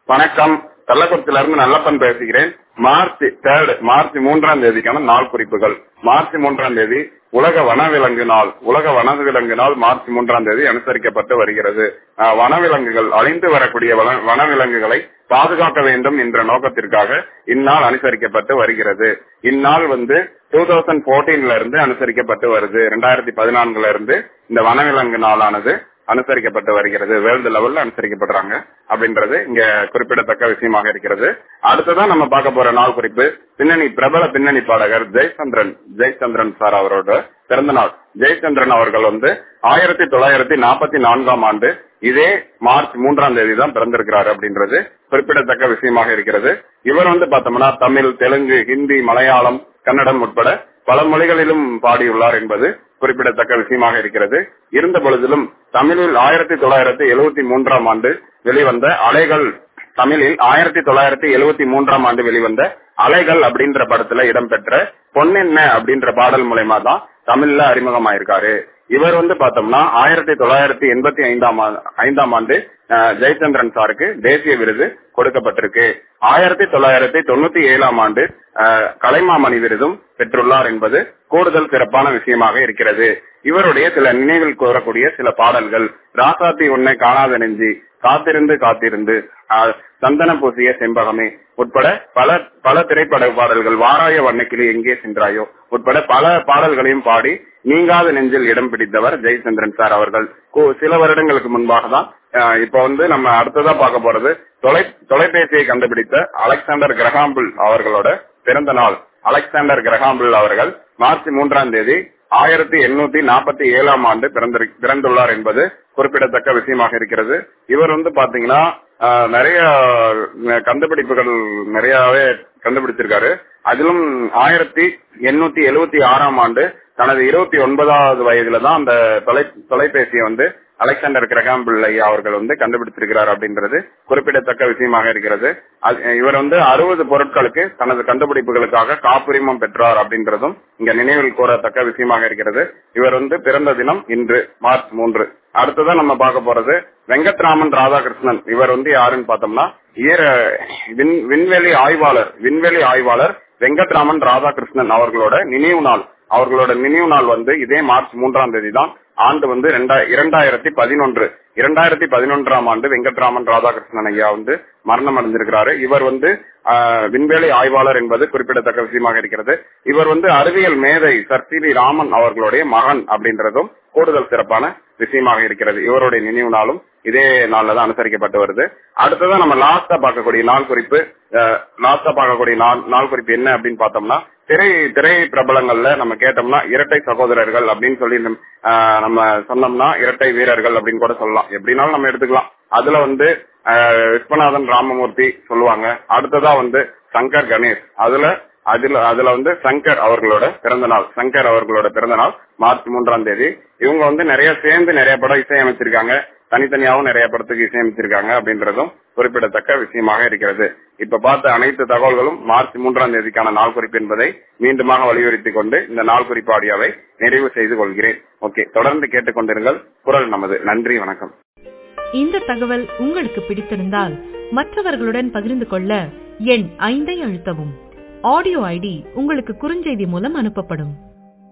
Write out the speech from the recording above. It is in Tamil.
வணக்கம் கள்ளக்குறிச்சியில இருந்து நல்லப்பன் பேசுகிறேன் மார்ச் தேர்ட் மார்ச் மூன்றாம் தேதிக்கான நாள் குறிப்புகள் மார்ச் மூன்றாம் தேதி உலக வனவிலங்கு நாள் உலக வனவிலங்கு நாள் மார்ச் மூன்றாம் தேதி அனுசரிக்கப்பட்டு வருகிறது அஹ், வனவிலங்குகள் அழிந்து வரக்கூடிய வன- வனவிலங்குகளை பாதுகாக்க வேண்டும் என்ற நோக்கத்திற்காக இந்நாள் அனுசரிக்கப்பட்டு வருகிறது இந்நாள் வந்து டூ தௌசண்ட் போர்டீன்ல இருந்து அனுசரிக்கப்பட்டு வருது ரெண்டாயிரத்தி பதினான்குல இருந்து இந்த வனவிலங்கு நாளானது அனுசரிக்கப்பட்டு வருகிறது வேர்ல்டு லெவல்ல அனுசரிக்கப்படுறாங்க அப்படின்றது இங்க குறிப்பிடத்தக்க விஷயமாக இருக்கிறது அடுத்ததான் நம்ம பார்க்க போற நாள் குறிப்பு பின்னணி பிரபல பின்னணி பாடகர் ஜெயச்சந்திரன் ஜெயச்சந்திரன் சார் அவரோட பிறந்த நாள் ஜெயச்சந்திரன் அவர்கள் வந்து ஆயிரத்தி தொள்ளாயிரத்தி நாற்பத்தி நான்காம் ஆண்டு இதே மார்ச் மூன்றாம் தேதி தான் பிறந்திருக்கிறாரு அப்படின்றது குறிப்பிடத்தக்க விஷயமாக இருக்கிறது இவர் வந்து பார்த்தோம்னா தமிழ் தெலுங்கு ஹிந்தி மலையாளம் கன்னடம் உட்பட பல மொழிகளிலும் பாடியுள்ளார் என்பது குறிப்பிடத்தக்க விஷயமாக இருக்கிறது இருந்த பொழுதிலும் தமிழில் ஆயிரத்தி தொள்ளாயிரத்தி எழுபத்தி மூன்றாம் ஆண்டு வெளிவந்த அலைகள் தமிழில் ஆயிரத்தி தொள்ளாயிரத்தி எழுபத்தி மூன்றாம் ஆண்டு வெளிவந்த அலைகள் அப்படின்ற படத்துல இடம்பெற்ற பொன்னென்ன அப்படின்ற பாடல் மூலயமா தான் தமிழ்ல அறிமுகமாயிருக்காரு இவர் வந்து பார்த்தோம்னா ஆயிரத்தி தொள்ளாயிரத்தி எண்பத்தி ஐந்தாம் ஆ- ஐந்தாம் ஆண்டு அஹ், ஜெயச்சந்திரன் சாருக்கு தேசிய விருது கொடுக்கப்பட்டிருக்கு ஆயிரத்தி தொள்ளாயிரத்தி தொண்ணூத்தி ஏழாம் ஆண்டு அஹ், கலைமாமணி விருதும் பெற்றுள்ளார் என்பது கூடுதல் சிறப்பான விஷயமாக இருக்கிறது இவருடைய சில நினைவில் கூறக்கூடிய சில பாடல்கள் ராசாத்தி உன்னை காணாத நெஞ்சி காத்திருந்து காத்திருந்து அஹ், சந்தனம் பூசிய செம்பகமே உட்பட பல பல திரைப்பட பாடல்கள் வாராய வண்ணக்கிளி எங்கே சென்றாயோ உட்பட பல பாடல்களையும் பாடி நீங்காத நெஞ்சில் இடம் பிடித்தவர் ஜெயச்சந்திரன் சார் அவர்கள் கு- சில வருடங்களுக்கு முன்பாக தான் அஹ், இப்ப வந்து நம்ம அடுத்ததா பார்க்க போறது தொலை தொலைபேசியை கண்டுபிடித்த அலெக்சாண்டர் கிரகாம்பிள் அவர்களோட பிறந்த நாள் அலெக்சாண்டர் கிரகாம்பிள் அவர்கள் மார்ச் மூன்றாம் தேதி ஆயிரத்தி எண்ணூத்தி நாற்பத்தி ஏழாம் ஆண்டு பிறந்திரு- பிறந்துள்ளார் என்பது குறிப்பிடத்தக்க விஷயமாக இருக்கிறது இவர் வந்து பாத்தீங்கன்னா ஆஹ், நிறைய அஹ், கண்டுபிடிப்புகள் நிறையவே கண்டுபிடிச்சிருக்காரு அதிலும் ஆயிரத்தி எண்ணூத்தி எழுவத்தி ஆறாம் ஆண்டு தனது இருபத்தி ஒன்பதாவது வயதுல தான் அந்த தொலை தொலைபேசியை வந்து அலெக்சாண்டர் கிரகாம்பிள் ஐயா அவர்கள் வந்து கண்டுபிடிச்சிருக்கிறார் அப்படின்றது குறிப்பிடத்தக்க விஷயமாக இருக்கிறது அது- இவர் வந்து அறுபது பொருட்களுக்கு தனது கண்டுபிடிப்புகளுக்காக காப்புரிமம் பெற்றார் அப்படின்றதும் இங்க நினைவில் கூறத்தக்க விஷயமாக இருக்கிறது இவர் வந்து பிறந்த தினம் இன்று மார்ச் மூன்று அடுத்ததா நம்ம பார்க்க போறது வெங்கட்ராமன் ராதாகிருஷ்ணன் இவர் வந்து யாருன்னு பார்த்தோம்னா ஈர விண்- விண்வெளி ஆய்வாளர் விண்வெளி ஆய்வாளர் வெங்கட்ராமன் ராதாகிருஷ்ணன் அவர்களோட நினைவு நாள் அவர்களோட நினைவு நாள் வந்து இதே மார்ச் மூன்றாம் தேதி தான் ஆண்டு வந்து ரெண்டா- இரண்டாயிரத்தி பதினொன்று இரண்டாயிரத்தி பதினொன்றாம் ஆண்டு வெங்கட்ராமன் ராதாகிருஷ்ணன் ஐயா வந்து மரணம் அடைஞ்சிருக்கிறாரு இவர் வந்து ஆஹ், விண்வெளி ஆய்வாளர் என்பது குறிப்பிடத்தக்க விஷயமாக இருக்கிறது இவர் வந்து அறிவியல் மேதை சர் சி வி ராமன் அவர்களுடைய மகன் அப்படின்றதும் கூடுதல் சிறப்பான விஷயமாக இருக்கிறது இவருடைய நினைவு நாளும் இதே நாள்ல தான் அனுசரிக்கப்பட்டு வருது அடுத்ததா நம்ம லாஸ்டா பார்க்கக்கூடிய நாள் குறிப்பு லாஸ்டா பார்க்கக்கூடிய நாள் நாள் குறிப்பு என்ன அப்படின்னு பார்த்தோம்னா திரை திரை பிரபலங்கள்ல நம்ம கேட்டோம்னா இரட்டை சகோதரர்கள் அப்படின்னு சொல்லி நம்ம, ஆஹ், நம்ம சொன்னோம்னா இரட்டை வீரர்கள் அப்படின்னு கூட சொல்லலாம் எப்படினாலும் நம்ம எடுத்துக்கலாம் அதுல வந்து ஆஹ், விஸ்வநாதன் ராமமூர்த்தி சொல்லுவாங்க அடுத்ததா வந்து சங்கர் கணேஷ் அதுல அதுல அதுல வந்து சங்கர் அவர்களோட பிறந்த நாள் சங்கர் அவர்களோட பிறந்த நாள் மார்ச் மூன்றாம் தேதி இவங்க வந்து நிறைய சேர்ந்து நிறைய படம் இசையமைச்சிருக்காங்க தனித்தனியாகவும் நிறைய படத்துக்கு இசையமைச்சிருக்காங்க அப்படின்றதும் குறிப்பிடத்தக்க விஷயமாக இருக்கிறது இப்ப பார்த்த அனைத்து தகவல்களும் மார்ச் மூன்றாம் தேதிக்கான நாள் குறிப்பு என்பதை மீண்டுமாக வலியுறுத்திக் கொண்டு இந்த நாள் குறிப்பு ஆடியோவை நிறைவு செய்து கொள்கிறேன் ஓகே தொடர்ந்து கேட்டுக்கொண்டிருங்கள் குரல் நமது நன்றி வணக்கம் இந்த தகவல் உங்களுக்கு பிடித்திருந்தால் மற்றவர்களுடன் பகிர்ந்து கொள்ள எண் ஐந்தை அழுத்தவும் ஆடியோ ஐடி உங்களுக்கு குறுஞ்செய்தி மூலம் அனுப்பப்படும்